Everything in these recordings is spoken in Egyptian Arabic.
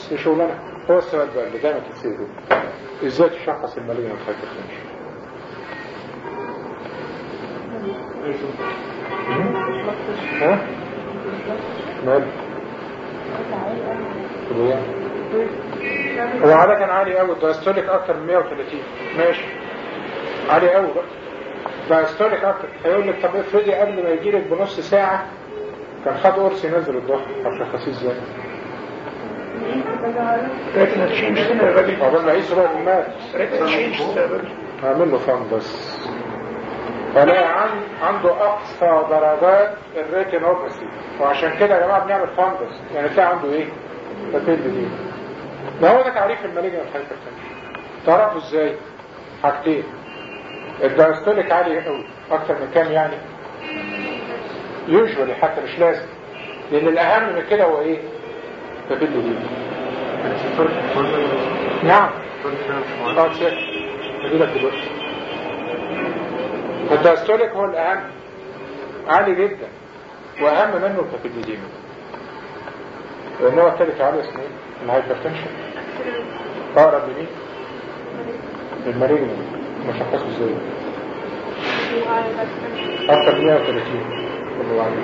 دي شغلانه هو السؤال بقى اللي دايما تسأله ازاي تشخص المالجنت هايبرتنشن ها؟ مال هو عادة عالي قوي الدايستوليك اكتر من 130 ماشي عالي قوي بقى دايستوليك اكتر هيقول لك طب افرضي قبل ما يجي لك بنص ساعة كان خد قرص ينزل الضغط هتشخصيه ازاي؟ ريتنا تشينج ثيرابي عقبال ما يقيسوا بقى المال ريتنا تشينج ثيرابي هعمل له فان بس فلاقي عن عنده اقصى درجات الريتينوباثي وعشان كده يا جماعه بنعمل فاندس يعني تلاقي عنده ايه؟ بابيل دي ده هو ده تعريف المالجنت هايبرتنشن تعرفه ازاي؟ حاجتين الدايستوليك عالي قوي اكتر من كام يعني؟ يوجوالي حتى مش لازم لان الاهم من كده هو ايه؟ بابيل دي نعم اه تشيك هجيلك دلوقتي الدايستوليك هو الأهم عالي جدا وأهم منه الكابيديديما النوع الثالث عالي اسمه ايه؟ الهايبرتنشن أقرب لمين؟ للمالجنال مشخصه ازاي؟ أكتر من 130 كله عالي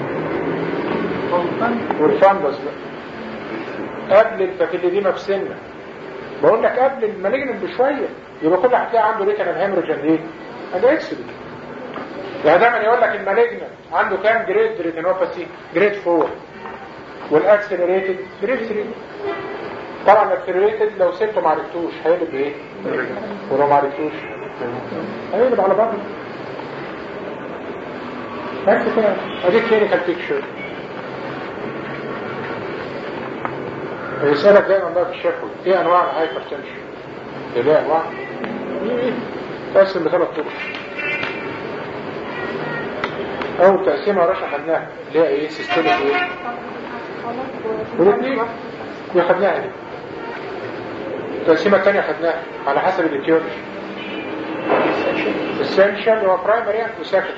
والفندس بقى قبل البابيليديما بسنة بقول لك قبل المالجنال بشوية يبقى كل هتلاقي عنده ريتنال هيموريج اند ايه؟ اند اكسيدنت يعني دايما يقول لك المالجنال عنده كام جريد ريتينوباثي جريد 4 والاكسلريتد جريد 3 طبعا الاكسلريتد لو سبته ما عرفتوش هيقلب بايه؟ ولو ما عرفتوش هيقلب على بعض بس كده ادي كلينيكال بيكتشر يسألك دايما بقى في الشكوى ايه انواع الهايبرتنشن؟ ايه انواع؟ تقسم بثلاث طرق اول تقسيمه يا باشا خدناها اللي هي ايه سيستوليك ايه والاثنين دي خدناها دي التقسيمه الثانيه خدناها على حسب الايتيولوجي السنشال هو برايمري وسكند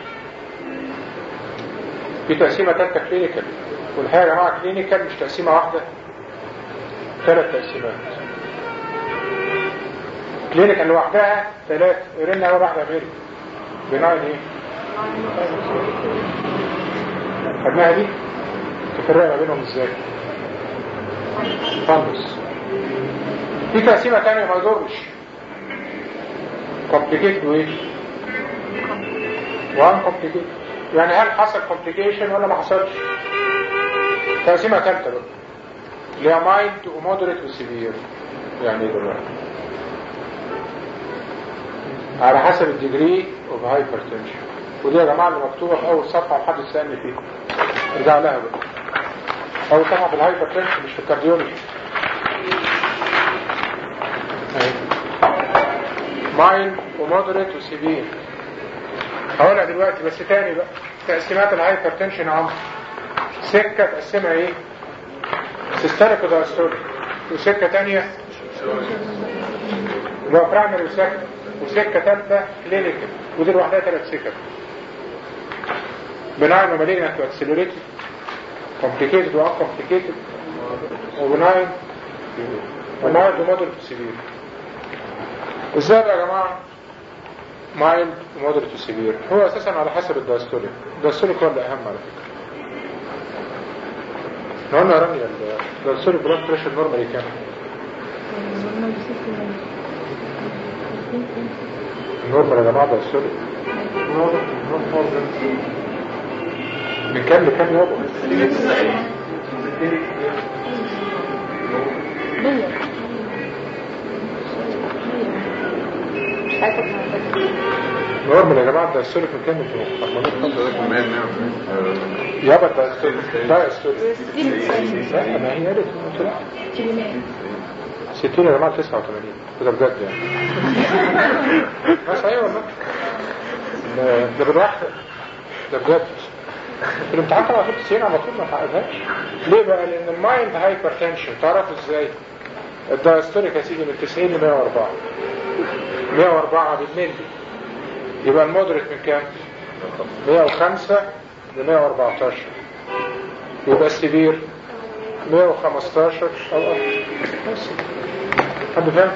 في تقسيمه ثالثه كلينيكال والحقيقه يا جماعه كلينيكال مش تقسيمه واحده ثلاث تقسيمات كلينيكال لوحدها ثلاث قرينا اول واحده غير بناين ايه خدناها دي تفرق ما بينهم ازاي فانس في تقسيمة تانية ما يضرش كومبليكيت وايه وان كومبليكيت يعني هل حصل كومبليكيشن ولا ما حصلش تقسيمة تالتة بقى اللي هي مايند ومودريت وسيفير يعني ايه دلوقتي على حسب الديجري اوف هايبرتنشن ودي يا جماعة اللي مكتوبة في أول صفحة محدش سألني فيها ارجع لها بقى أول صفحة في الهايبرتنشن مش في الكارديولوجي ماين ومودريت وسيفير هقولها دلوقتي بس تاني بقى تقسيمات الهايبرتنشن عمر سكة تقسمها ايه؟ سيستوليك ودايستوليك وسكة تانية اللي هو برايمري وسكة وسكة ثالثة كلينيكال ودي لوحدها ثلاث سكك بناين ومالجنت واكسلريتد كومبليكيتد وان كومبليكيتد وبناين ومايلد ومودريت سيفير ازاي بقى يا جماعه مايلد ومودريت سيفير هو اساسا على حسب الدايستوليك الدايستوليك هو الاهم على فكره احنا قلنا يا رانيا الدايستوليك بلاد بريشر نورمالي كام النورمال يا جماعه دايستوليك من كام لكام يابا مش عارفة كمان نورمال يا جماعه دايستوليك من كام لكام يابا دايستوليك دايستوليك لا ما هي قالت قلت لا 60 يا جماعه 89 ده بجد يعني بس ايوه والله ده ده بالواحد ده بجد في الامتحان طبعا في 90 على طول ما تحققهاش ليه بقى لان المايند هايبر تنشن تعرفوا ازاي الدايستوليك يا سيدي من 90 ل 104 104 بالملي يبقى المودريت من كام 105 ل 114 يبقى السبير 115 او اكتر بس حد فاهم؟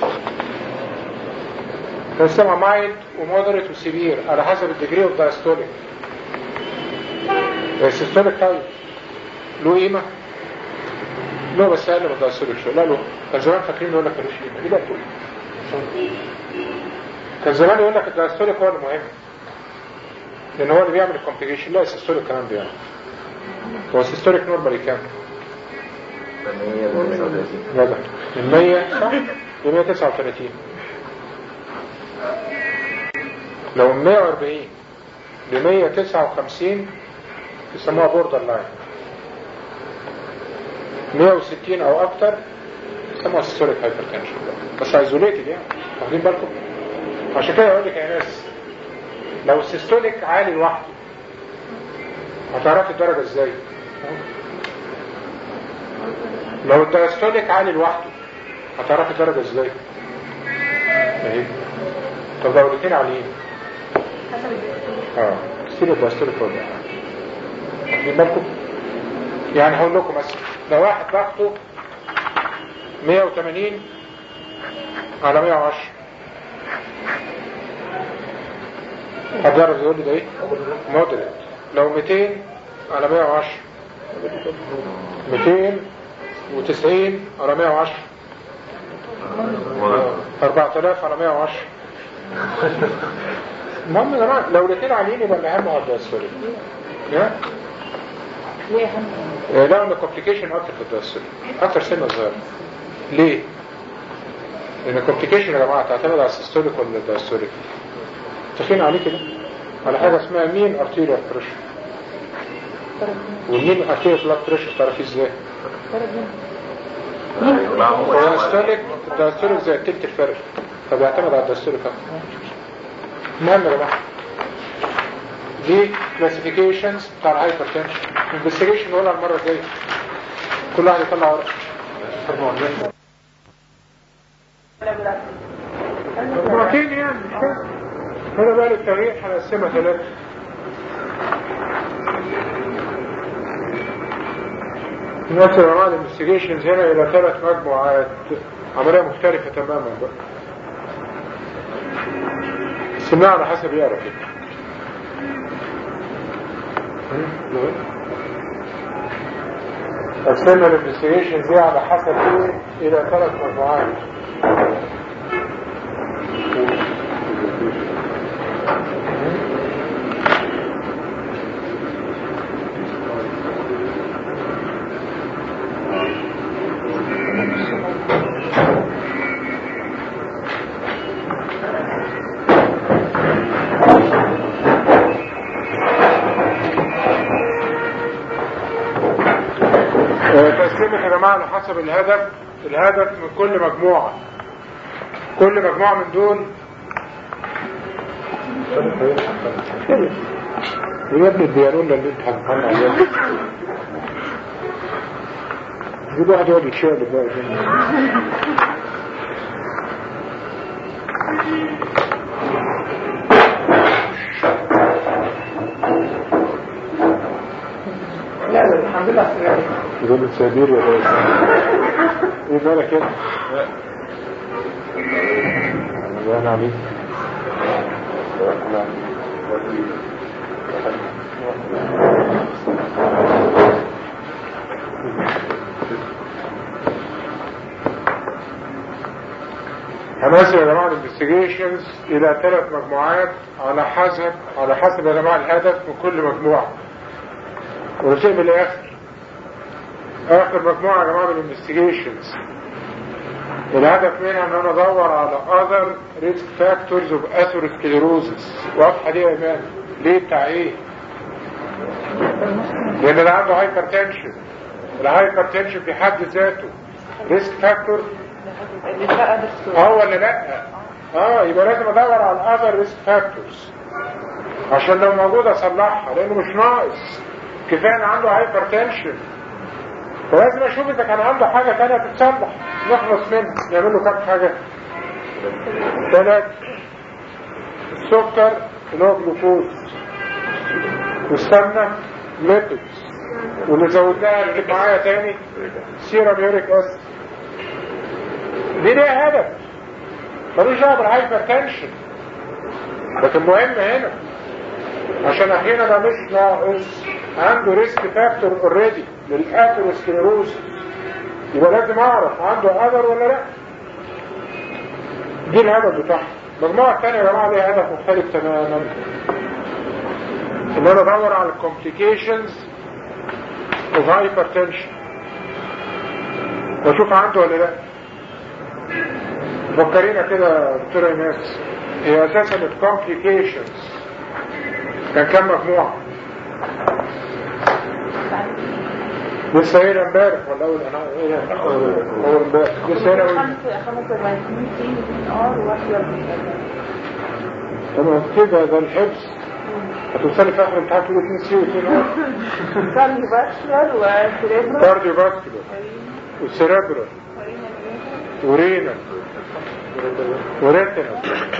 تقسمها مايلد ومودريت وسيفير على حسب الديجري اوف دايستوليك السيستوليك طيب له قيمة؟ له بس اقل من الدايستوليك شوية لا له كان زمان فاكرين يقول لك ملوش قيمة ايه ده تقول؟ كان زمان يقول لك الدايستوليك هو المهم لان هو اللي بيعمل الكومبليكيشن لا السيستوليك كمان بيعمل هو السيستوليك نورمالي كام؟ جدع من 100 صح؟ ل 139 لو من 140 ل 159 يسموها بوردر لاين 160 او اكتر يسموها سيستوليك هايبرتنشن بس ايزوليتد يعني واخدين بالكم عشان كده اقول لك يا ناس لو السيستوليك عالي لوحده هتعرفي الدرجه ازاي لو الدايستوليك عالي لوحده هتعرفي الدرجه ازاي اهي طب لو الاثنين عاليين حسب الدكتور اه ستيل الدايستوليك هو اللي أعلى. واخدين بالكم يعني هقول لكم مثلا لو واحد ضغطه 180 على 110 هتعرف يقول لي ده ايه مودريت لو 200 على 110 290 على 110 4000 على 110 المهم يا جماعه لو الاثنين عاليين يبقى الاهم هو الدايستوليك يا ليه اهم آه، لا ان الكومبليكيشن اكتر في الدايستوليك اكتر سنه صغيره ليه؟ لان الكومبليكيشن يا جماعه تعتمد على السيستوليك ولا الدايستوليك تخين عليه كده على حاجه اسمها مين ارتيريال بريشر والمين ارتيريال بلاد بريشر تعرفيه ازاي؟ هو الدايستوليك الدايستوليك زي التلت الفرق فبيعتمد على الدايستوليك اكتر المهم يا جماعه دي كلاسيفيكيشنز بتاع الهايبرتنشن انفستيجيشن نقولها المره الجايه كل واحد يطلع ورقه مجموعتين يعني مش فاهم هنا بقى للتغيير هنقسمها ثلاثة نقسم انواع الانفستيجيشنز هنا الى ثلاث مجموعات عملية مختلفة تماما بقى قسمناها على حسب يعرف كده قسمنا الانفستيجيشنز دي على حسب ايه الى ثلاث مجموعات آه، تقسيمة يا جماعة على حسب الهدف الهدف من كل مجموعة كل مجموعة من دول يا ابني الديانون اللي انت هتفهم عليها جيب واحد يقعد يتشقلب بقى لا لا الحمد لله على السلامة. يقول لي سبير يا باشا ايه مالك كده؟ انا انا عليك هنقسم يا جماعه الانفستيجيشنز الى ثلاث مجموعات على حسب على حسب يا جماعه الهدف من كل مجموعه ونسيب من الاخر اخر مجموعة يا جماعة من الانفستيجيشنز الهدف منها ان انا ادور على other risk factors of atherosclerosis واضحة دي يا ايمان ليه بتاع ايه لان اللي عنده هايبرتنشن الهايبرتنشن في حد ذاته ريسك فاكتور اللي بقى دكتور اه ولا لا اه يبقى لازم ادور على الاذر ريسك فاكتورز عشان لو موجود اصلحها لانه مش ناقص كفايه ان عنده هايبرتنشن فلازم اشوف اذا كان عنده حاجه ثانيه تتصلح نخلص منها نعمل له كام حاجه ثلاث السكر اللي هو جلوكوز والسمنه ليبيدز واللي زودناها اللي معايا تاني سيرم يوريك اسيد دي ليها هدف ملوش دعوه بالهايبر تنشن لكن مهم هنا عشان احيانا ده مش ناقص عنده ريسك فاكتور اوريدي للاثيروسكليروز يبقى لازم اعرف عنده اذر ولا لا دي الهدف بتاعها المجموعه الثانيه يا جماعه ليها هدف مختلف تماما ان انا ادور على الكومبليكيشنز اوف هايبرتنشن واشوف عنده ولا لا فكرينا كده دكتور ايناس هي اساسا الكومبليكيشنز كان كام مجموعه لسه هنا امبارح ولا اول انا ايه اول امبارح لسه هنا اول خمسة فيتامين سي واثنين ار وواحدة تمام كده ده الحبس هتوصلي في اخر الامتحان تقول 2 سي و2 ار كارديو باسكولار وسيريبرال كارديو فاسكولار وسيريبرال ورينا وريتنا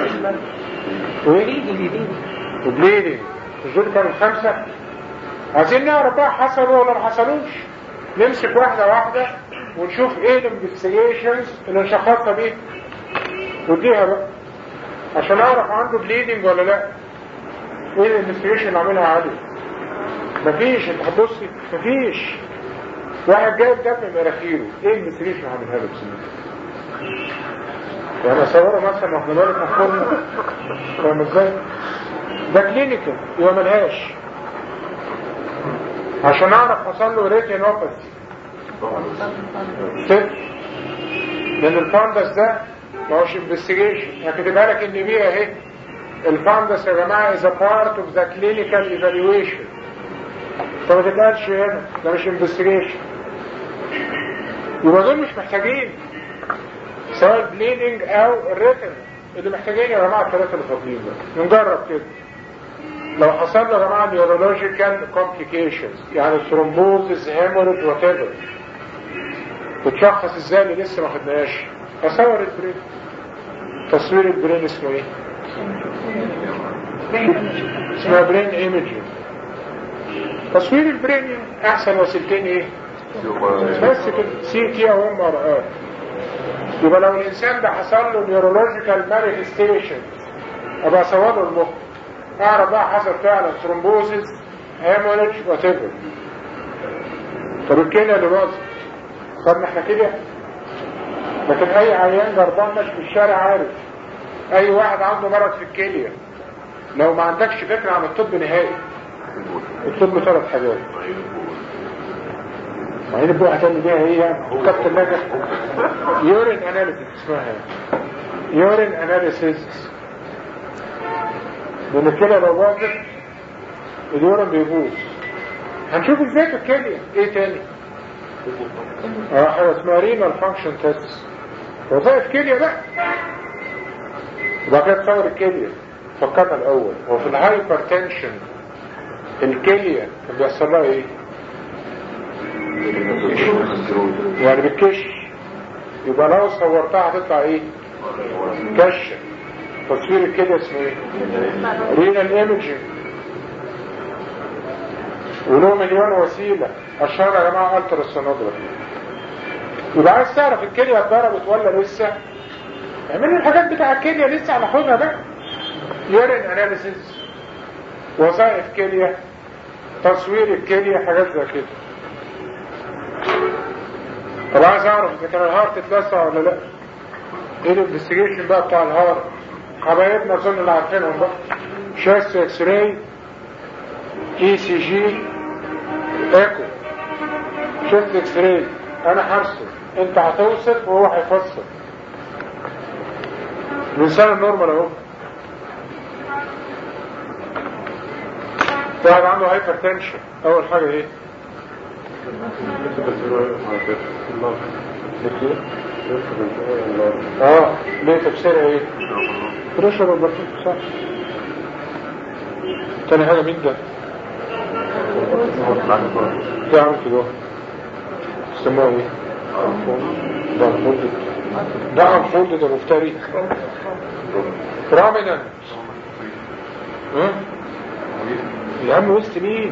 وايه وبليدنج مش دول كانوا خمسة عايزين نعرف بقى حصلوا ولا ما حصلوش نمسك واحدة واحدة ونشوف ايه الانفستيجيشنز اللي نشخصها بيه وديها بقى عشان اعرف عنده بليدنج ولا لا ايه الانفستيجيشن اللي عاملها عادي مفيش انت هتبصي مفيش واحد جايب دم من مناخيره ايه الانفستيجيشن اللي عاملها له بسنين يعني اصوره مثلا واحنا بالك نحكمنا فاهم ازاي ده كلينيكال يبقى ملهاش عشان اعرف حصل له ريتينوباثي صفر لان الفاندس ده ما هوش انفستيجيشن هكتبها لك ان بيها اهي الفاندس يا جماعه از بارت اوف ذا كلينيكال ايفالويشن فما تتقالش هنا ده مش انفستيجيشن يبقى دول مش محتاجين سواء البليدنج او الريتن اللي محتاجين يا جماعه الثلاثه اللي فاضلين ده نجرب كده لو حصل له يا جماعه نيورولوجيكال كومبليكيشنز يعني ثرومبوزس هيموريج وات ايفر تتشخص ازاي اللي لسه ما خدناهاش اصور البرين تصوير البرين اسمه ايه؟ اسمها برين ايمجنج تصوير البرين يعني احسن وسيلتين ايه؟ بس كده سي تي او ام ار ار يبقى لو الانسان ده حصل له نيورولوجيكال مانيفستيشن ابقى اصور له المخ اعرف بقى حصل فعلا ثرومبوزس هيموريج وات ايفر طب الكليه اللي باظت خدنا احنا كده لكن اي عيان جربان ماشي في الشارع عارف اي واحد عنده مرض في الكليه لو ما عندكش فكره عن الطب نهائي الطب ثلاث حاجات عين البوحة هتعمل بيها ايه كابتن نجح يورين اناليسيس اسمها يورين اناليسيس لان الكلى لو باظت اليورين بيبوظ هنشوف ازاي في الكلية ايه تاني اه حاجة اسمها رينال فانكشن تيست وظائف كلية بقى وبعد كده تصور الكلية فكرنا الاول هو في الهايبر تنشن الكلية كان بيحصل لها ايه يعني بالكش يبقى لو صورتها هتطلع ايه كش تصوير الكلية اسمه ايه رينال ايمجنج وله مليون وسيلة اشهر يا جماعة الترا سونوجرافي يبقى عايز تعرف الكلية اتضربت ولا لسه اعمل الحاجات بتاع الكلية لسه هناخدها بقى يورين اناليسيس وظائف كلية تصوير الكلية حاجات زي كده طب عايز اعرف اذا كان الهارت اتلسع ولا لا ايه الانفستيجيشن بقى بتاع الهارت حبايبنا اظن اللي عارفينهم بقى شاست اكس راي اي سي جي ايكو شاست اكس راي انا هرسم انت هتوصف وهو هيفسر الانسان النورمال اهو واحد عنده هايبر تنشن اول حاجه ايه اه ليه تفسيرها ايه بريشر والبرتيك صح تاني حاجة مين ده ده عامل كده اسمه ايه ده انفولد ده انفولد ده مفتري برامينانت يا عم وسط مين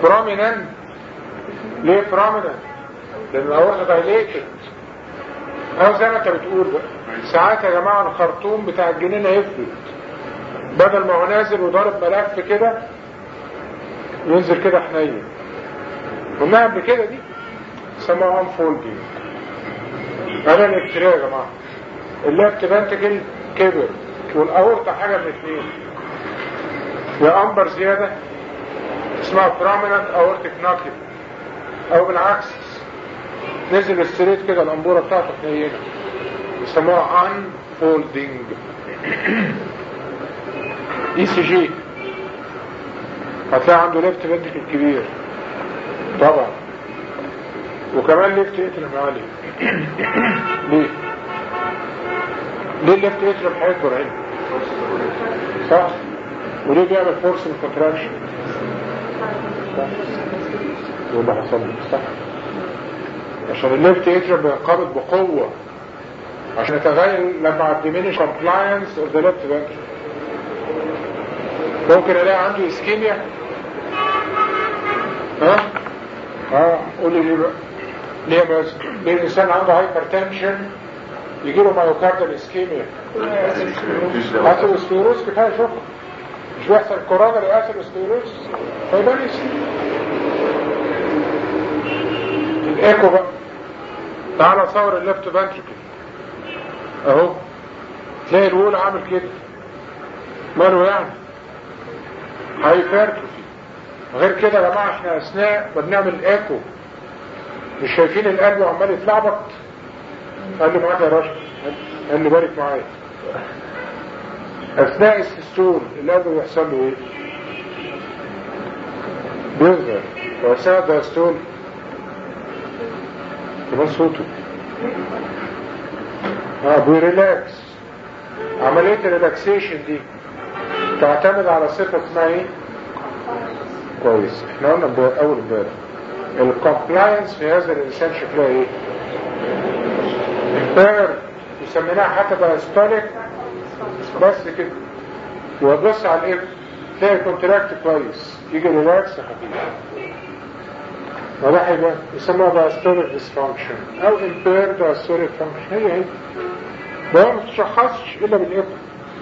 برامينانت ليه برامينانت لان الاورطه دايليتد او زي ما انت بتقول بقى ساعات يا جماعة الخرطوم بتاع الجنين هيفلت بدل ما هو نازل وضارب ملف كده ينزل كده حنين قلناها قبل كده دي سموها انفولدنج انا الاكتريا يا جماعة الليفت فانتجل كبر والاورطة حاجة من اثنين يا امبر زيادة اسمها prominent aortic knuckle او بالعكس نزل الستريت كده الانبورة بتاعته حنينة يسموها unfolding اي سي جي هتلاقي عنده ليفت فنتريكل كبير طبعا وكمان ليفت اترم عالي ليه ليه الليفت اترم هيكبر هنا صح وليه بيعمل فورس من كونتراكشن صح وده حصل لي صح عشان الليفت اترم بينقبض بقوة عشان يتغير لما diminish compliance of the left ventricle ممكن الاقي عنده اسكيميا ها اه قولي ليه بقى ليه بس ليه الانسان عنده هايبرتنشن يجي له مايوكاردال اسكيميا اثيروسكليروز كفايه شوف مش بيحصل كورونري اثيروسكليروز فيبان اسكيميا الايكو بقى تعالى صور الليفت فانتريكل اهو تلاقي الوول عامل كده ماله يعني هايبرتروفي غير كده يا جماعه احنا اثناء ما بنعمل ايكو مش شايفين القلب عمال يتلعبط قال لي معاك يا راشد قال لي بارك معايا اثناء السيستول القلب بيحصل له ايه بيظهر واثناء الدايستول كمان صوته اه بيريلاكس عملية الريلاكسيشن دي تعتمد على صفة اسمها ايه كويس احنا قلنا امبارح- اول امبارح الكومبلاينس في هذا الانسان شكلها ايه امبير وسميناها حتى باستوليك بس كده وبص على الايه تلاقي كونتراكت كويس يجي ريلاكس خفيف وده هيبقى يسموها باستوليك ديسفانكشن او امبير باستوليك فانكشن هي هي ده ما تشخصش الا بالايقظ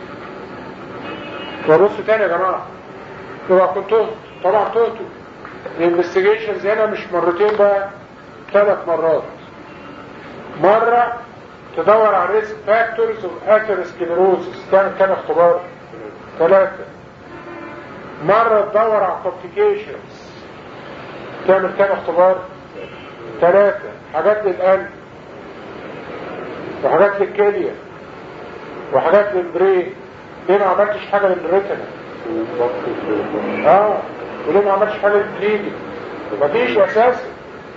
وبصوا تاني يا جماعه يبقى كنتوا طبعا تهتوا الانفستيجيشنز هنا مش مرتين بقى ثلاث مرات مرة تدور على الريسك فاكتورز اوف اثيروسكليروسس كان كان اختبار ثلاثة مرة تدور على complications تعمل كام اختبار ثلاثة حاجات للقلب وحاجات للكلية وحاجات للبرين ليه ما عملتش حاجة للريتنا اه وليه ما عملتش حاجة للبليدنج مفيش اساسا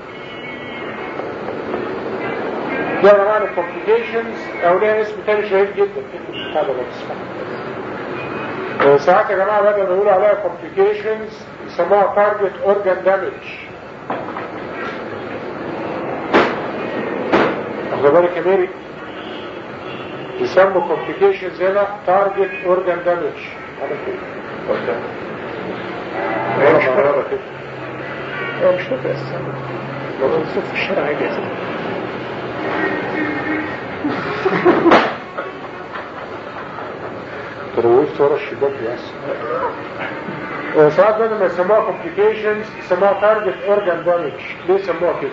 ده نوع الكومبليكيشنز او ليها اسم تاني شهير جدا في هذا بس ساعات يا جماعة بدل ما يقولوا عليها كومبليكيشنز يسموها تارجت اورجان دامج واخد بالك يا ميري يسموا كومبليكيشنز هنا تارجت اورجان دامج على كده هي مش مرارة كده هو مش فاكر السبب لو بنصف في الشارع عادي يا سيدي ترويت ورا الشباك بس ساعات بدل ما يسموها كومبليكيشنز يسموها تارجت اورجان دامج ليه يسموها كده؟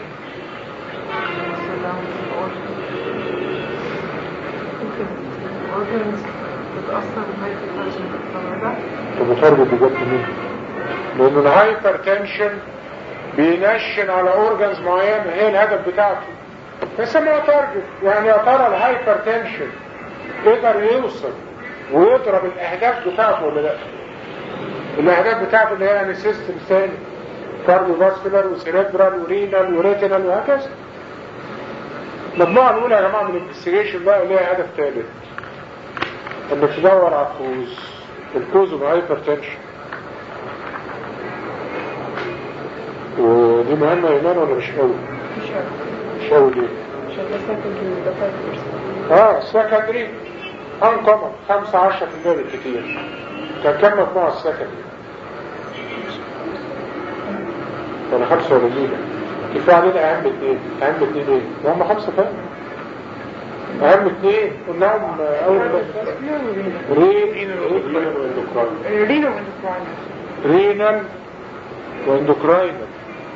بتأثر بالهايبرتنشن بالطبع طب وتارجت بجد مين؟ لان الهايبر تنشن بينشن على اورجانز معينه هي الهدف بتاعته فيسموها تارجت يعني يا ترى الهايبر تنشن يقدر يوصل ويضرب الاهداف بتاعته ولا لا الاهداف بتاعته اللي هي يعني سيستم ثاني كارديو فاسكولار وسيريبرال ورينال وريتينال وهكذا المجموعه الاولى يا جماعه من الانفستيجيشن بقى ليها هدف ثالث انك تدور على الكوز الكوز اوف هايبر تنشن ودي مهمة ايمان ولا مش قوي مش عارف مش قوي ليه عشان ده سكندري ده فايبرز اه سكندري انكمن 5 10% بالكتير كان كم مجموعة السكندري ولا خمسة ولا ميلة كفاية علينا اهم اتنين اهم اتنين ايه وهم خمسة فعلا اهم اثنين قلناهم اول رين واندوكراين رينو اندوكراين رينال واندوكراينال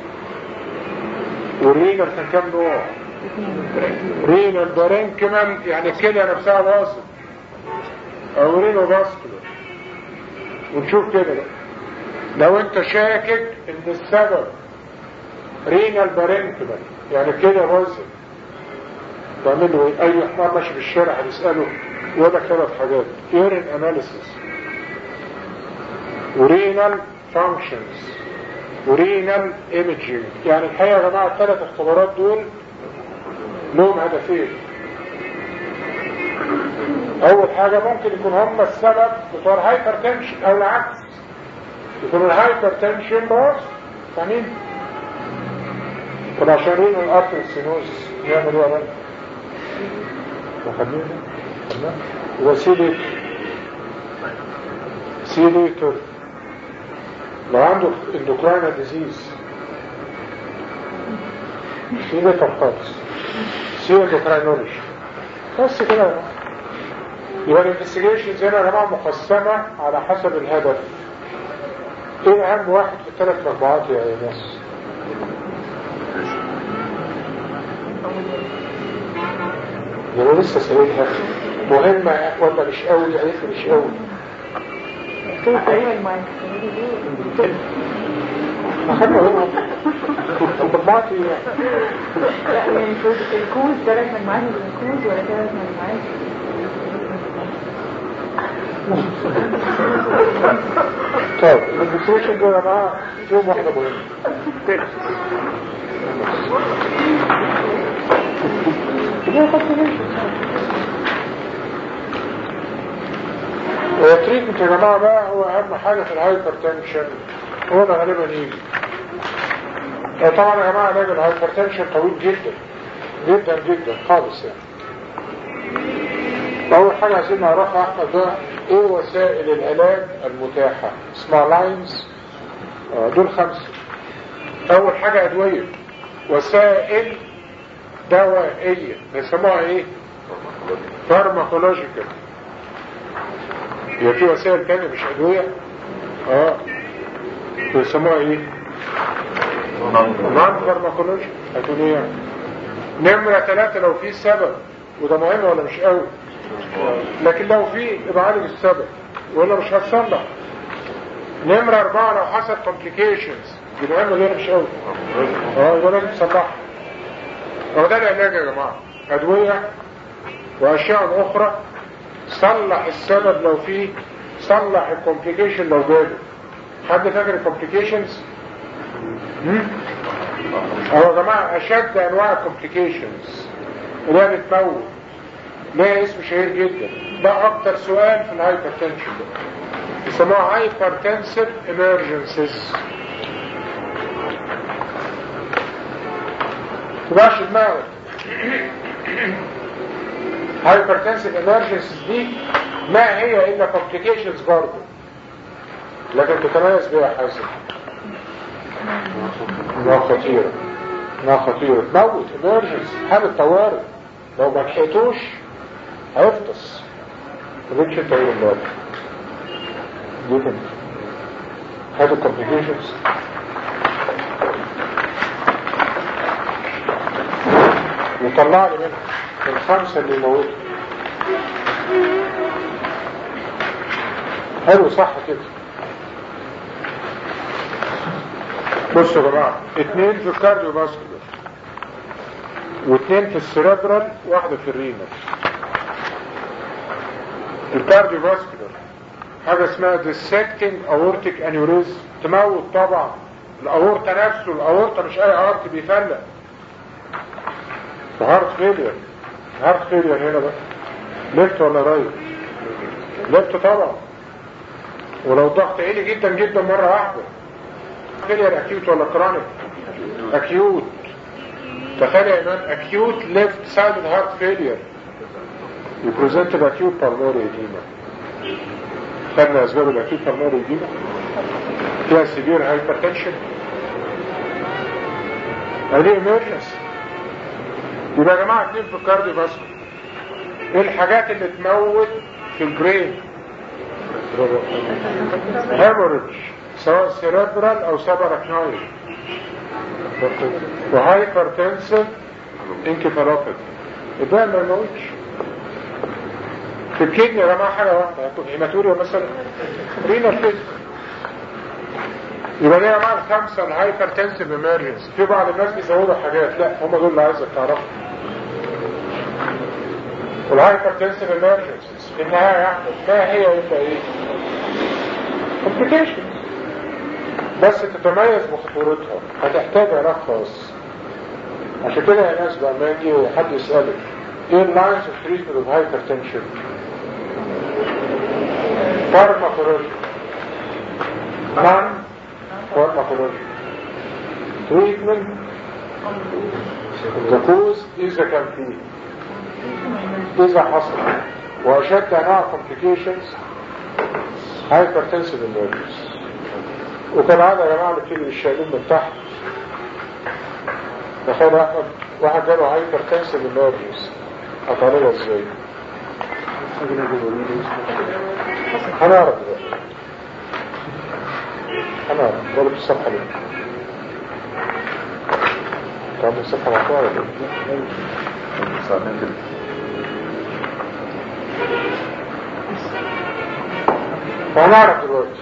والرينال كان كام نوع رينال بارنكمان يعني الكلى نفسها واصل او رينو باسكولار ونشوف كده بقى لو انت شاكك ان السبب رينال بارنكمان يعني كده واصل تعمل له ايه؟ اي حمار ماشي في الشارع هتساله يقول لك ثلاث حاجات يورين اناليسيس ورينال فانكشنز ورينال ايمجينج يعني الحقيقه يا جماعه الثلاث اختبارات دول لهم هدفين اول حاجه ممكن يكون هم السبب بتوع الهايبر تنشن او العكس يكون الهايبر تنشن باص فاهمين؟ طب عشان رينال ارتر سينوز يعمل ايه يا بنت؟ وخلينا وسيلة سيليتر لو عنده اندوكراين ديزيز سيليتر خالص سيليتر اندوكراينولوجي بس كده يا جماعة. يبقى الانفستيجيشنز هنا يا جماعه مقسمه على حسب الهدف ايه اهم واحد في الثلاث مجموعات يا ناس ده انا لسه سألتها مهمة ولا مش قوي قالت لي مش قوي تقريبا معاك ما خدنا هنا مجموعتي لا يعني المفروض الكوز ثلاث مجموعات من الكوز ولا ثلاث مجموعات طيب الانفستيجيشن ده يا جماعه فيهم واحدة مهمة التريتمنت يا جماعة بقى هو أهم حاجة في الهايبر تنشن هو ده غالبا يجي آه طبعا يا جماعة علاج الهايبر تنشن طويل جدا جدا جدا خالص يعني أول حاجة عايزين نعرفها أحمد بقى إيه وسائل العلاج المتاحة اسمها لاينز آه دول خمسة أول حاجة أدوية وسائل دوائية بيسموها إيه؟ فارماكولوجيكال يبقى في وسائل تانية مش أدوية اه بيسموها ايه نون فارماكولوجي هتقول ايه يعني نمرة ثلاثة لو في سبب وده مهم ولا مش قوي لكن لو في يبقى عالج السبب ولا مش هتصلح نمرة أربعة لو حصل complications دي مهمة ولا مش قوي اه يبقى لازم تصلحها هو ده العلاج يا جماعة أدوية وأشياء أخرى صلح السبب لو فيه صلح الكومبليكيشن لو جاله حد فاكر الكومبليكيشنز هو يا جماعة أشد أنواع الكومبليكيشنز اللي هي بتموت ليها اسم شهير جدا ده أكتر سؤال في الهايبر تنشن يسموها هايبر تنسر emergencies تبقاش دماغك هايبرتنسيف emergencies دي ما هي الا complications برضه لكن تتميز بها حازم انها خطيرة انها خطيرة تموت emergency حالة طوارئ لو ما لحقتوش هيفطس ما بقتش انت ايه الوقت دي كنت هذا complications وطلع لي منها الخمسة اللي موتوا حلو صح كده بصوا يا جماعة اتنين في الكارديو باسكولار واتنين في السيربرال واحدة في الرينال الكارديو باسكولار حاجة اسمها dissecting aortic aneurysm تموت طبعا الاورطة نفسه الاورطة مش اي ارت بيفلق هارت فيلير هارت فيلير هنا بقى ليفت ولا رايت ليفت طبعا ولو ضغط عالي جدا جدا مرة واحدة فيلير اكيوت ولا كرونيك اكيوت تخيل يا ايمان اكيوت ليفت سايد هارت فيلير يبريزنت باكيوت بالموري ايديما خدنا اسباب الاكيوت بالموري ايديما فيها سيفير هايبرتنشن هذه emergency يبقى يا جماعة اتنين في الكارديو باسكو ايه الحاجات اللي تموت في البرين هيموريدج سواء سيريبرال او سبركنويد وهايبرتنسف انكفالوباثي الباقي ما يموتش في الكدني يا جماعه حاجه واحده هتكون هيماتوريا مثلا رينال فيز يبقى دي يا جماعه الخمسه الهايبرتنسف ايمرجنسي في بعض الناس بيزودوا حاجات لا هم دول اللي عايزك تعرفهم والهايبرتنسف ايمرجنسيز في النهايه يعني ما هي الا ايه؟ complications بس تتميز بخطورتها هتحتاج علاج خاص عشان كده يا ناس بقى ما يجي حد يسألك ايه اللاينز اوف تريتمنت اوف هايبرتنشن فارماكولوجي نان فارماكولوجي تريتمنت the cause إذا كان فيه إذا حصل وأشد أنواع complications hypertensive emergency وكالعادة يا جماعة بتيجي الشايلين من تحت تخيل واحد واحد جاله هايبرتنسيف emergency هتعالجها ازاي؟ هنعرف دلوقتي هنعرف ضرب الصفحة دي تعمل الصفحة مقطوعة ولا ايه؟ فهنعرف دلوقتي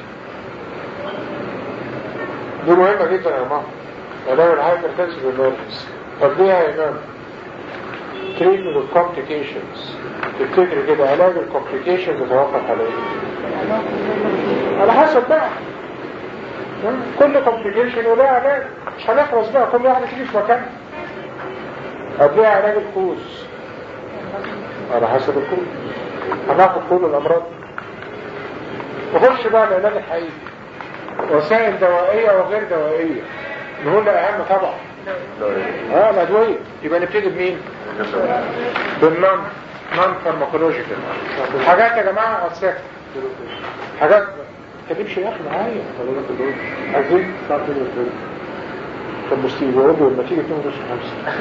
دي مهمة جدا يا جماعة علاج الهايبرتنسيف emergency طب ليه يا إمام؟ treatment of complications تفتكر كده علاج الكومبليكيشنز يتوقف على ايه؟ على حسب بقى كل كومبليكيشن وله علاج مش هنخلص بقى كل واحد تيجي في مكانه طب ليه علاج الكوز؟ على حسب الكوز هناخد كل الأمراض نخش بقى العلاج الحقيقي وسائل دوائية وغير دوائية نقول أهم طبعا اه الأدوية يبقى نبتدي بمين؟ بالنون نون فارماكولوجيكال حاجات يا جماعة أساك حاجات ما تجيبش يا أخي معايا عايزين طب بصي يقولوا لما تيجي تنقص خمسة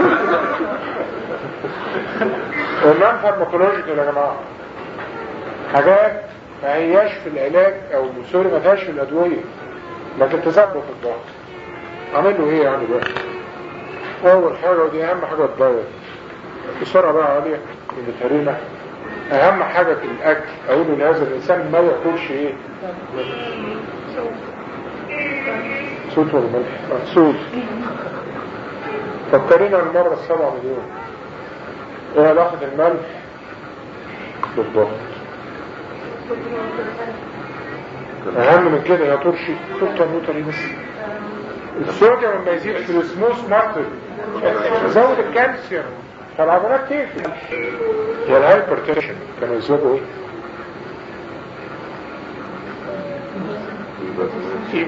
النون فارماكولوجيكال يا جماعة حاجات ما هياش في العلاج او سوري ما فيهاش في الادويه لكن تظبط الضغط عمل له ايه يعني بقى اول حاجه ودي اهم حاجه الدايت بسرعه بقى عاليه من بتهرينا اهم حاجه في الاكل اقول لهذا الانسان ما ياكلش ايه صوت ولا ملح آه، صوت فكرينا المره السبعه مليون ايه علاقه الملح بالضغط اهم من كده يا ترشي سلطة نوتري بس الصوديوم لما يزيد في السموث ماسل يزود الكالسيوم فالعضلات تقفل يا الهايبرتنشن كانوا يزودوا ايه؟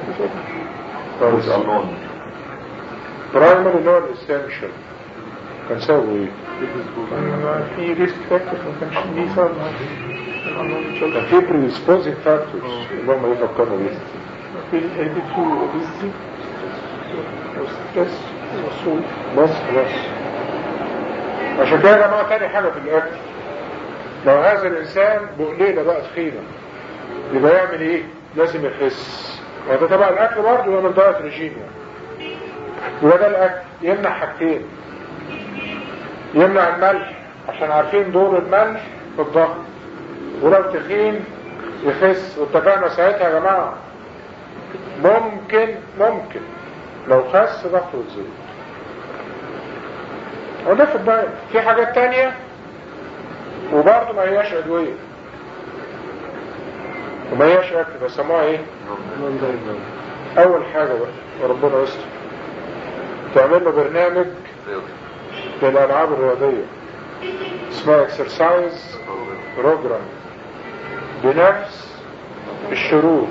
برايمري اللي هو الاسنشال كان سووا ايه؟ في ريسك فاكتورز ما كانش دي صار كان في predisposing factors اللي هم يفكروا بيه في الهيديتي والأوبيزيتي والستريس والصوم بس بس عشان كده يا جماعه تاني حاجه في الاكل لو هذا الانسان بقليله بقى تخينه يبقى يعمل ايه؟ لازم يخس وده تبع الاكل برضه يعمل دايت ريجيم يعني يبقى ده الاكل يمنع حاجتين يمنع الملح عشان عارفين دور الملح في الضغط ولو تخين يخس واتفقنا ساعتها يا جماعه ممكن ممكن لو خس ضغطه يتزيد وده في الدايت في حاجات تانية وبرضه ما هياش ادوية وما هياش اكل بيسموها ايه اول حاجة بقى وربنا يستر تعمل له برنامج للالعاب الرياضية اسمها اكسرسايز بروجرام بنفس الشروط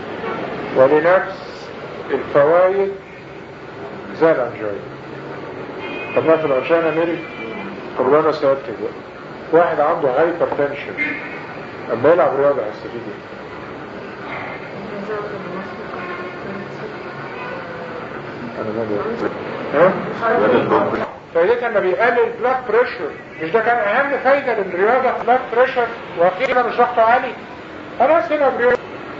ولنفس الفوائد زي الانجاي طب ما في العشان امريكا طب انا سألتك بقى واحد عنده هايبر تنشن اما يلعب رياضة هيستفيد ايه؟ انا ما ها؟ فايدتها انه بيقلل البلاد بريشر مش ده كان اهم فايدة للرياضة بلاد بريشر واخيرا مش ضغطه عالي خلاص هنا برياضة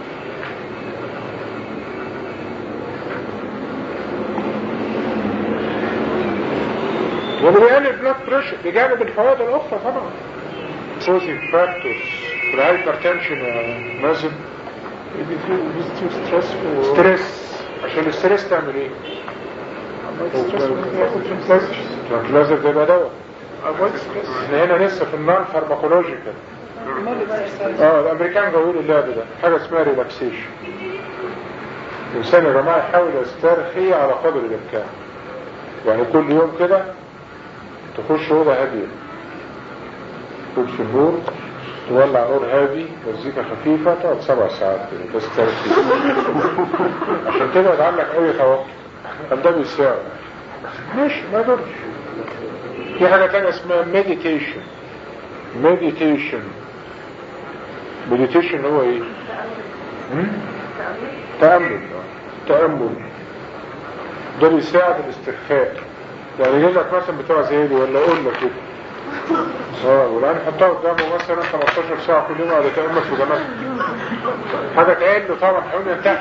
وبيقلل البلاد بريشر بجانب الفوائد الاخرى طبعا سوزي فاكتورز في الهايبرتنشن يا مازن Maybe to reduce stress for ستريس عشان الستريس تعمل ايه؟ avoid stress for transplantation. ترانكلايزر ده يبقى دواء Avoid stress. احنا هنا لسه في النار فارماكولوجيكال اه الامريكان جاوا لي اللعب ده حاجه اسمها ريلاكسيشن الانسان يا جماعه يحاول يسترخي على قدر الامكان يعني كل يوم كده تخش اوضه هاديه تطفي النور تولع نور هادي مزيكا خفيفه تقعد سبع ساعات كده تسترخي عشان تبعد عنك اي توتر طب ده بيساعد ماشي ما يضرش في حاجه تانية اسمها مديتيشن مديتيشن مديتيشن هو ايه هم؟ تأمل تأمل ده بيساعد الاسترخاء يعني يجيب لك مثلا بتوع زي دي ولا اقول لك كده اه والان حطها قدامه مثلا 15 ساعة كل يوم على تأمل في جمال حاجة تقل طبعا حيوان ينتهي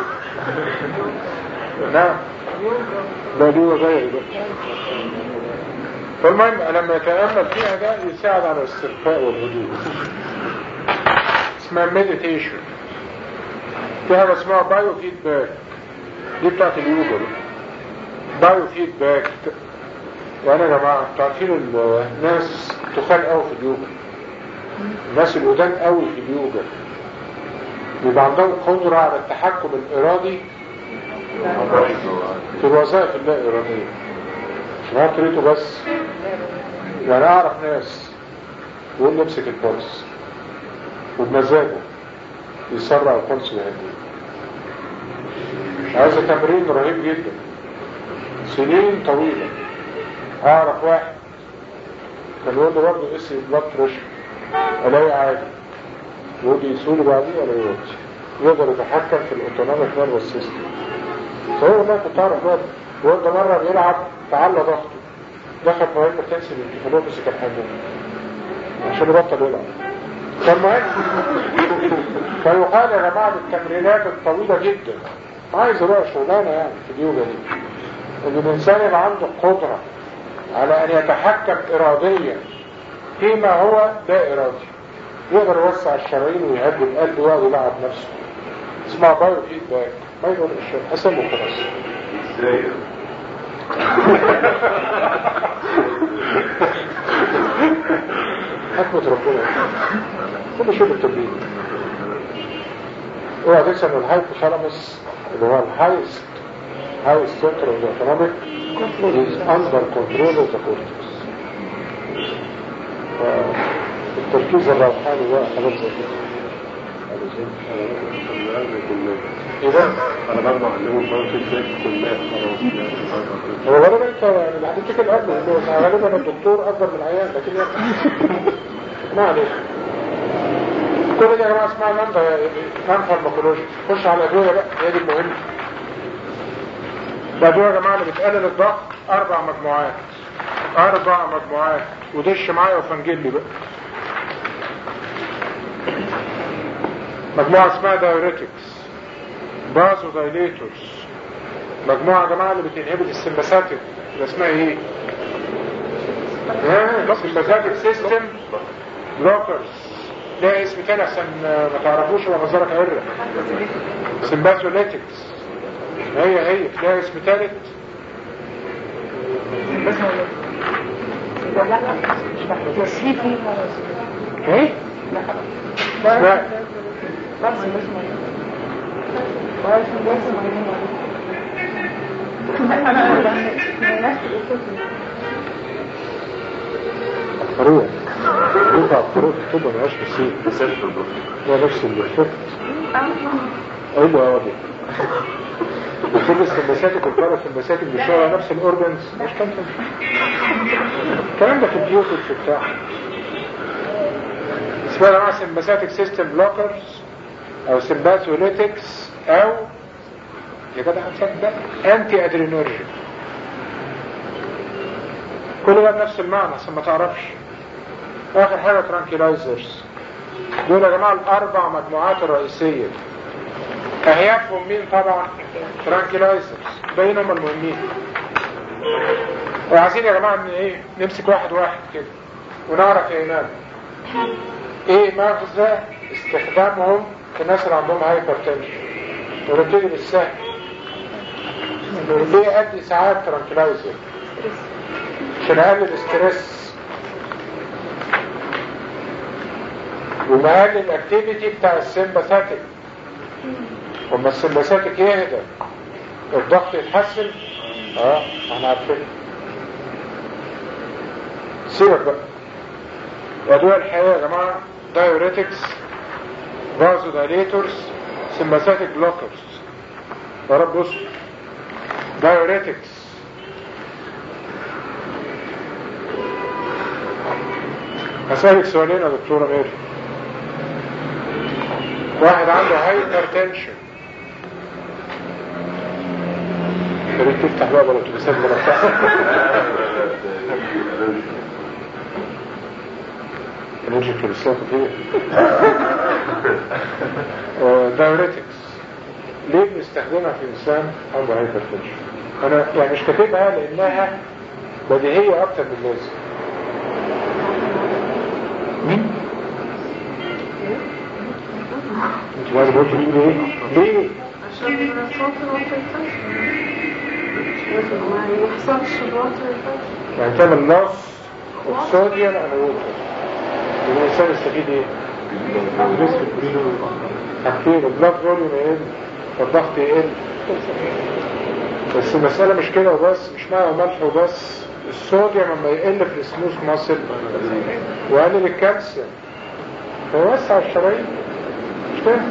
نعم لا دي وظايف بقى فالمهم لما يتأمل فيها ده يساعد على الاسترخاء والهدوء اسمها مديتيشن في حاجة اسمها بايو فيدباك دي بتاعت اليوجا دي بايو فيدباك يعني يا جماعة انتوا عارفين الناس تخال قوي في اليوجا الناس القدام قوي في اليوجا بيبقى عندهم قدرة على التحكم الإرادي في الوظائف اللا إرادية مش معنى طريقته بس يعني أعرف ناس يقول لي امسك البولس وبمزاجه يسرع البولس ويهديه عايزة تمرين رهيب جدا سنين طويلة أعرف واحد كان يقول لي برضه اسم بلاد بريشر ألاقي عادي يقول لي يسولي بعديه ولا يوطي يقدر يتحكم في الاوتونوميك نيرفس سيستم فهو والله كنت اعرف برضه الواد ده مره بيلعب تعلى ضغطه دخل في هايبر تنسي الانكفالوبس كان حاجه عشان يبطل يلعب فالمهم فيقال يا جماعه التمرينات الطويله جدا عايز بقى شغلانه يعني في اليوجا دي ان الانسان يبقى عنده قدره على ان يتحكم اراديا فيما هو لا ارادي يقدر يوسع الشرايين ويهدي القلب ويقعد يلعب نفسه اسمها بايو فيدباك ما يقول الشيء حسن وخلاص ازاي حكمة ربنا كل شيء بالتمرين اوعى تنسى ان الهايبوثالاموس اللي هو الهايست هايست سنتر اوف ذا ايكونوميك is under control of the cortex التركيز الروحاني بقى حاجات زي كده ايه ده؟ انا برضه علمهم برضه ازاي كلها هو غالبا انت يعني اللي هتديك الاب اللي هو غالبا الدكتور اكبر من العيان لكن يعني ما عليك كل دي يا جماعه اسمها نان نان فارماكولوجي خش على الادويه بقى هي دي المهمه الادويه يا جماعه اللي بتقلل الضغط اربع مجموعات اربع مجموعات ودش معايا وفنجلي بقى مجموعه اسمها دايوريتكس بازو دايليتورز مجموعة يا جماعة اللي بتنهبت السمباساتيك اللي اسمها ايه؟ السمباساتيك سيستم بلوكرز لها اسم تاني عشان ما تعرفوش ولا مزارك عرة سمباسوليتكس هي هي لها اسم تالت ايه؟ لا فروع يقع فروع تبقى ملهاش مسيح هو نفس اللي شفت ايوه يا وادي وكل السمباساتيك والبارا السمباساتيك بيشتغل على نفس الاورجنز مش كان الكلام ده في البيوتكس وبتاع اسمها جماعه سمباساتيك سيستم بلوكرز او سمباسوليتكس او يا جدع هتصدق انتي ادرينورجين كل ده بنفس المعنى عشان ما تعرفش اخر حاجة ترانكيلايزرز دول يا جماعة الاربع مجموعات الرئيسية اهيافهم مين طبعا ترانكيلايزرز بينهم المهمين وعايزين يا جماعة ان ايه نمسك واحد واحد كده ونعرف ايه نعمل ايه مغزى استخدامهم في الناس اللي عندهم هايبر تنشن ونبتدي بالسهل ليه ادي ساعات ترانكلايزر عشان اقلل الاسترس ومقلل الاكتيفيتي بتاع السمباثاتيك وما السمباثاتيك يهدى الضغط يتحسن اه احنا عارفين سيبك بقى ادوية الحقيقة يا جماعة دايوريتكس فازو دايليتورز سمباثاتيك بلوكرز يا رب بص دايوريتكس هسألك سؤالين يا دكتورة ميري واحد عنده هايبر تنشن يا ريت تفتح بقى بلا تلبسات بلا بتاع نرجع في الإسلام كتير دايوريتكس ليه بنستخدمها في إنسان عنده هايبر تنشن أنا يعني مش كاتبها لأنها بديهية أكتر من اللازم مين؟ انت لازم قلت ليه ليه؟ ليه؟ عشان الصوت الوتر ما يحصلش الوتر يعني تعمل نص اوكسوديوم على ووتر يبقى الانسان يستفيد ايه؟ حاجتين البلاد فوليوم يقل والضغط يقل بس المسألة مش كده وبس مش معنى ملح وبس الصوديوم لما يقل في السموث ماسل ويقلل الكالسيوم فيوسع الشرايين مش كده؟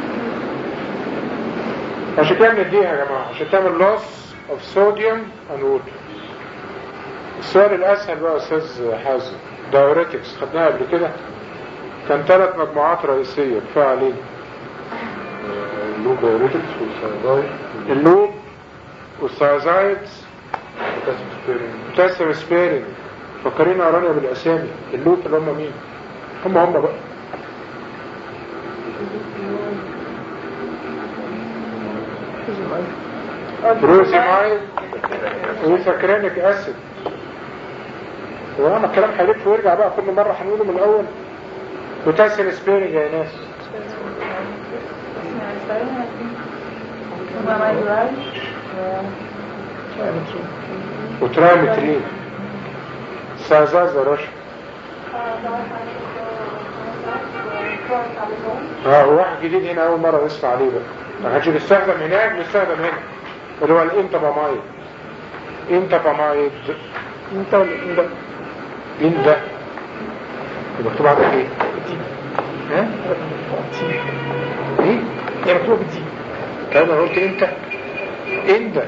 عشان كده بنديها يا جماعة عشان تعمل loss of sodium and water السؤال الأسهل بقى يا أستاذ حازم دايوريتكس خدناها قبل كده كان ثلاث مجموعات رئيسية كفاية علينا اللوب دايوريتكس والسايداي اللوب والسايزايدز وكاسب سبيرنج بوتاسيوم سبيرنج فكرين أرانيا بالأسامي اللوب اللي هم مين؟ هم هم بقى بروزيمايد وفاكرينك اسيد وانا الكلام هيلف ويرجع بقى كل مرة هنقوله من الاول بوتاسيوم سبيرنج يا ناس وترامترين سازاز يا رشا اه هو واحد جديد هنا اول مرة نسمع عليه بقى ما كانش بيستخدم هناك بيستخدم هنا اللي هو الانتبامايد انتبامايد انت ولا انت مين ده مكتوب عندك ايه ها ايه هي مكتوبة بالدي كان انا قلت انت انت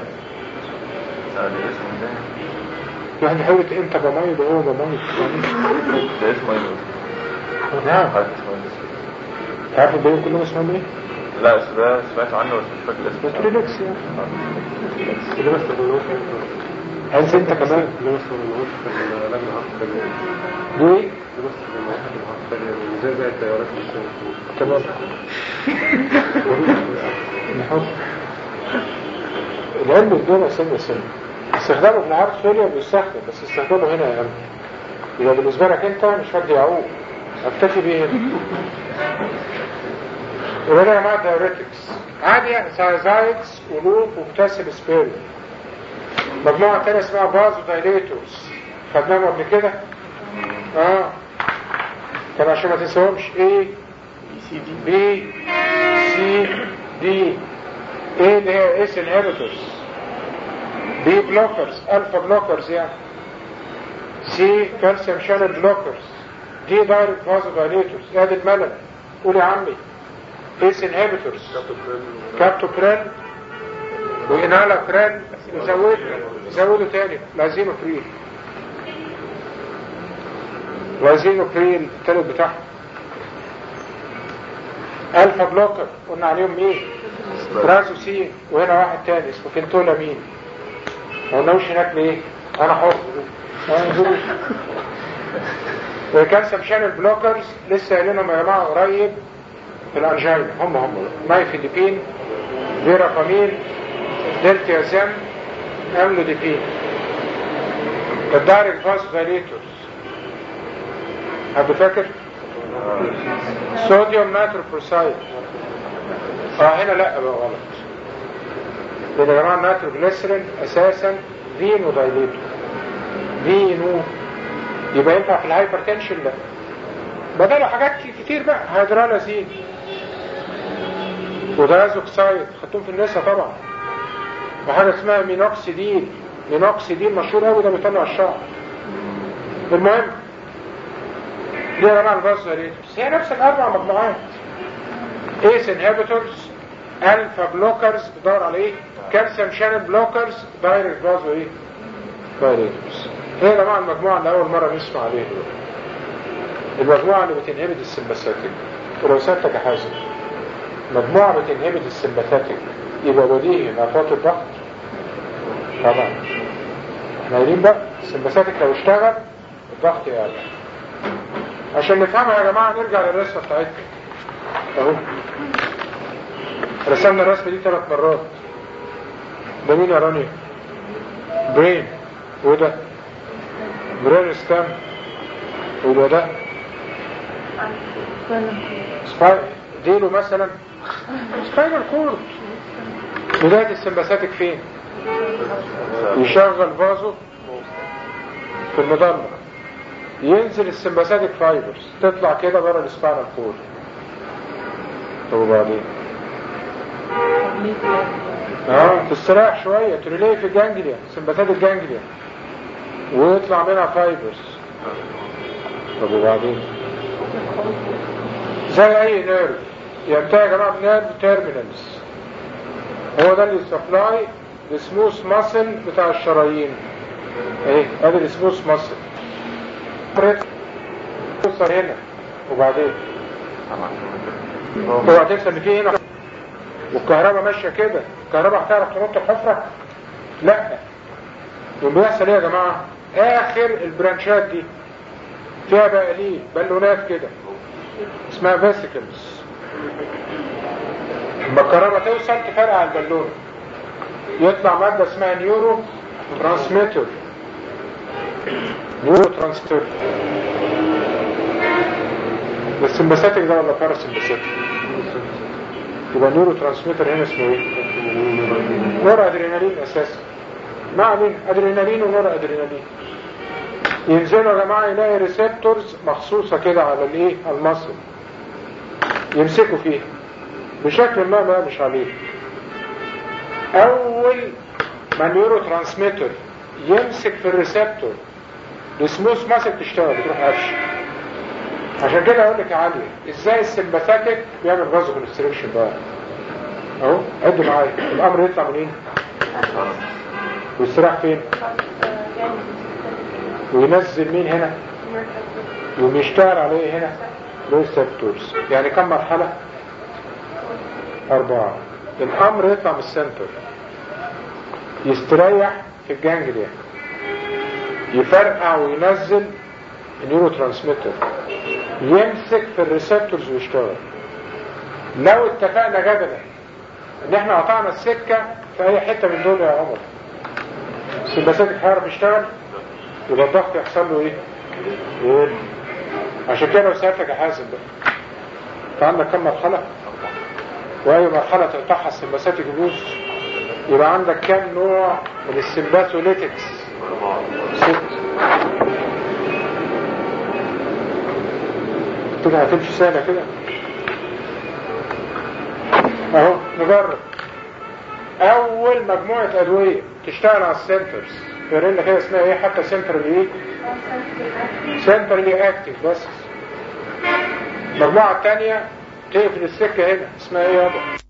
واحد يحاول انت بمايد وهو بمايد ده اسمه ايه؟ نعم حد اسمه ايه؟ تعرف الباقيين كلهم اسمهم ايه؟ لا بس ده سمعت عنه بس مش فاكر اسمه بتريلكس يعني اللي ما استخدموش عايز انت كمان اللي ما استخدموش في العلاج العقلي ليه؟ اللي ما استخدموش في العقلي زي زي التيارات تمام نحط العلم الدولة سنة سنة استخدامه في العرض فيليا بيستخدم بس استخدامه هنا أهم يبقى بالنسبة لك أنت مش مادي يعوق اكتفي بيه هنا يبقى أنا يا جماعة دايوريتكس عادي سايزايدز ولوب وبوتاسيوم سبيري مجموعة تانية اسمها فازو دايليتورز خدناهم قبل كده؟ اه طب عشان ما تنساهمش ايه سي دي بي سي دي ايه اللي هي اس انهبيتورز بي بلوكرز الفا بلوكرز يعني سي كالسيوم شانل بلوكرز دي دايركت فازو دايليتورز ادي الملل قول يا عمي اس انهبيتورز كابتوبرين وانالاكرين وزودوا زودوا تاني لازينوفريل لازينوفريل التالت بتاعهم الفا بلوكر قلنا عليهم مين برازوسين وهنا واحد تاني اسمه فينتولامين ما قلناوش هناك ليه انا حر وكالسيوم شانل بلوكرز لسه قايلينهم يا جماعه قريب في الانجينا هم هم نايفيديبين فيرافامين دلتيازام املوديبين الدايركت فاس فاليتورز حد فاكر صوديوم ناتروبروسايد اه هنا لا بقى غلط لان يا جماعه الناتروجليسرين اساسا فينو دايليتور فينو يبقى ينفع في الهايبرتنشن لا بدله حاجات كتير بقى هيدرالازين ودازوكسايد خدتهم في النساء طبعا وحاجه اسمها مينوكسيدين مينوكسيدين مشهور قوي ده بيطلع الشعر المهم دي يا جماعه الفازوليتورز هي نفس الاربع مجموعات ايس انهبيتورز الفا بلوكرز بدور على ايه كالسيوم شانل بلوكرز دايركت فازو ايه دايركتورز هي يا جماعه المجموعه اللي اول مره نسمع عليها المجموعه اللي بتنهبت السمباثيك ولو سالتك يا حازم مجموعه بتنهبت السمباثيك يبقى بديهي نقاط الضغط طبعا احنا قايلين بقى السمباثيك لو اشتغل الضغط يعلى عشان نفهمها يا جماعه نرجع للرسمه بتاعتنا اهو رسمنا الرسمه دي ثلاث مرات ده مين يا رانيا برين وده برين ستام وده ده سباي ديله مثلا سباينال كورد بداية السمباثيك فين يشغل فازو في المضلة ينزل السمباثيك فايبرز تطلع كده بره السباينال كورد طب وبعدين اه تستريح شوية تريليه في الجانجليا سمباثيك جانجليا ويطلع منها فايبرز طب وبعدين زي اي نيرف ينتهي يا جماعه بنيرف تيرمينالز هو ده اللي سبلاي السموث ماسل بتاع الشرايين ايه ادي السموث ماسل توصل هنا وبعدين اوعى تنسى ان في هنا والكهرباء ماشيه كده الكهرباء هتعرف تنط الحفره لا يوم بيحصل ايه يا جماعه اخر البرانشات دي فيها بقالين بالونات كده اسمها فيسيكلز لما الكهرباء توصل تفرقع البالون يطلع مادة اسمها نيورو ترانسميتر نيورو ترانسميتر السمباثيك ده ولا باراسمباثيك يبقى نيورو ترانسميتر هنا اسمه ايه نور ادرينالين اساسا ما علينا ادرينالين ونور ادرينالين ينزلوا يا جماعه يلاقي ريسبتورز مخصوصه كده على الايه على المصل يمسكوا فيها بشكل ما ما مش عليه اول ما النيورو ترانسميتر يمسك في الريسبتور السموث ماسل تشتغل تروح قفش عشان كده اقول لك يا علي ازاي السمباثيك بيعمل فازو كونستريكشن بقى اهو عدوا معايا الامر يطلع منين ويستراح فين وينزل مين هنا يقوم يشتغل عليه هنا ريسبتورز يعني كم مرحلة أربعة الأمر يطلع من السنتر يستريح في الجانجليا يفرقع وينزل النيورو ترانسميتر يمسك في الريسبتورز ويشتغل لو اتفقنا جدلا ان احنا قطعنا السكة في اي حتة من دول يا عمر السمباثيك هيعرف يشتغل يبقى الضغط يحصل له ايه يقل عشان كده لو سألتك يا حازم بقى انت عندك كم مرحلة واي مرحلة تقطعها السمباثيك يبوظ يبقى عندك كم نوع من السمباثوليتكس ست كده هتمشي سهلة كده اهو نجرب اول مجموعة ادوية تشتغل على السنترز فيرينا كده اسمها ايه حتى سنترال ايه سنترالي اكتف بس المجموعة التانية تقفل السكة هنا اسمها ايه يابا